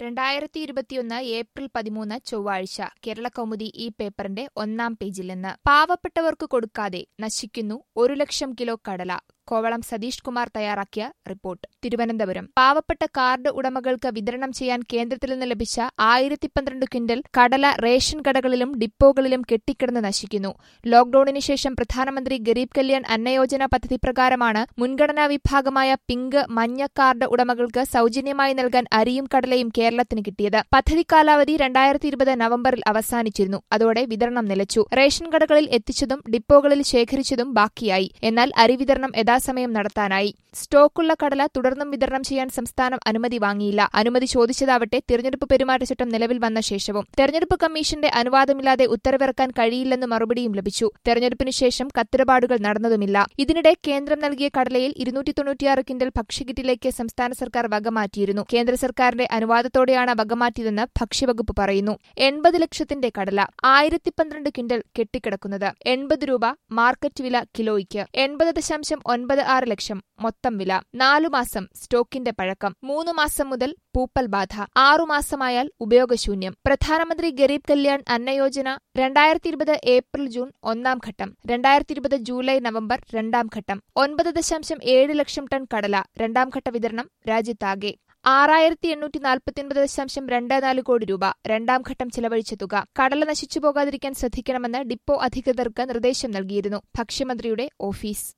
രണ്ടായിരത്തി ഇരുപത്തിയൊന്ന് ഏപ്രിൽ പതിമൂന്ന് ചൊവ്വാഴ്ച കേരളകൗമുദി ഈ പേപ്പറിന്റെ ഒന്നാം പേജിൽ നിന്ന് പാവപ്പെട്ടവർക്ക് കൊടുക്കാതെ നശിക്കുന്നു ഒരു ലക്ഷം കിലോ കടല കോവളം സതീഷ് കുമാർ തയ്യാറാക്കിയ റിപ്പോർട്ട് തിരുവനന്തപുരം പാവപ്പെട്ട കാർഡ് ഉടമകൾക്ക് വിതരണം ചെയ്യാൻ കേന്ദ്രത്തിൽ നിന്ന് ലഭിച്ച ആയിരത്തി പന്ത്രണ്ട് ക്വിന്റൽ കടല റേഷൻ കടകളിലും ഡിപ്പോകളിലും കെട്ടിക്കിടന്ന് നശിക്കുന്നു ലോക്ഡൌണിന് ശേഷം പ്രധാനമന്ത്രി ഗരീബ് കല്യാൺ അന്നയോജന പദ്ധതി പ്രകാരമാണ് മുൻഗണനാ വിഭാഗമായ പിങ്ക് മഞ്ഞ കാർഡ് ഉടമകൾക്ക് സൌജന്യമായി നൽകാൻ അരിയും കടലയും കേരളത്തിന് കിട്ടിയത് പദ്ധതി കാലാവധി രണ്ടായിരത്തി ഇരുപത് നവംബറിൽ അവസാനിച്ചിരുന്നു അതോടെ വിതരണം നിലച്ചു റേഷൻ കടകളിൽ എത്തിച്ചതും ഡിപ്പോകളിൽ ശേഖരിച്ചതും ബാക്കിയായി എന്നാൽ അരി വിതരണം യഥാസമയം നടത്താനായി സ്റ്റോക്കുള്ള കടല തുടർന്നും വിതരണം ചെയ്യാൻ സംസ്ഥാനം അനുമതി വാങ്ങിയില്ല അനുമതി ചോദിച്ചതാവട്ടെ തിരഞ്ഞെടുപ്പ് പെരുമാറ്റച്ചട്ടം നിലവിൽ വന്ന ശേഷവും തെരഞ്ഞെടുപ്പ് കമ്മീഷന്റെ അനുവാദമില്ലാതെ ഉത്തരവിറക്കാൻ കഴിയില്ലെന്ന് മറുപടിയും ലഭിച്ചു തെരഞ്ഞെടുപ്പിനു ശേഷം കത്തിടപാടുകൾ നടന്നതുമില്ല ഇതിനിടെ കേന്ദ്രം നൽകിയ കടലയിൽ ഇരുന്നൂറ്റി തൊണ്ണൂറ്റിയാറ് കിൻഡൽ ഭക്ഷ്യക്കിറ്റിലേക്ക് സംസ്ഥാന സർക്കാർ വകമാറ്റിയിരുന്നു കേന്ദ്ര സർക്കാരിന്റെ അനുവാദത്തോടെയാണ് വകമാറ്റിയതെന്ന് ഭക്ഷ്യവകുപ്പ് പറയുന്നു എൺപത് ലക്ഷത്തിന്റെ കടല ആയിരത്തി പന്ത്രണ്ട് കിൻഡൽ കെട്ടിക്കിടക്കുന്നത് എൺപത് രൂപ മാർക്കറ്റ് വില കിലോയ്ക്ക് എൺപത് ദശാംശം ഒൻപത് ആറ് ലക്ഷം മൊത്തം വില നാലു മാസം സ്റ്റോക്കിന്റെ പഴക്കം മൂന്ന് മാസം മുതൽ പൂപ്പൽ ബാധ ആറുമാസമായാൽ ഉപയോഗശൂന്യം പ്രധാനമന്ത്രി ഗരീബ് കല്യാൺ അന്നയോജന രണ്ടായിരത്തി ഇരുപത് ഏപ്രിൽ ജൂൺ ഒന്നാം ഘട്ടം രണ്ടായിരത്തി ഇരുപത് ജൂലൈ നവംബർ രണ്ടാം ഘട്ടം ഒൻപത് ദശാംശം ഏഴ് ലക്ഷം ടൺ കടല രണ്ടാം ഘട്ട വിതരണം രാജ്യത്താകെ ആറായിരത്തി എണ്ണൂറ്റി നാൽപ്പത്തിയൊൻപത് ദശാംശം രണ്ട് നാല് കോടി രൂപ രണ്ടാം ഘട്ടം ചിലവഴിച്ച തുക കടല നശിച്ചു പോകാതിരിക്കാൻ ശ്രദ്ധിക്കണമെന്ന് ഡിപ്പോ അധികൃതർക്ക് നിർദ്ദേശം നൽകിയിരുന്നു ഭക്ഷ്യമന്ത്രിയുടെ ഓഫീസ്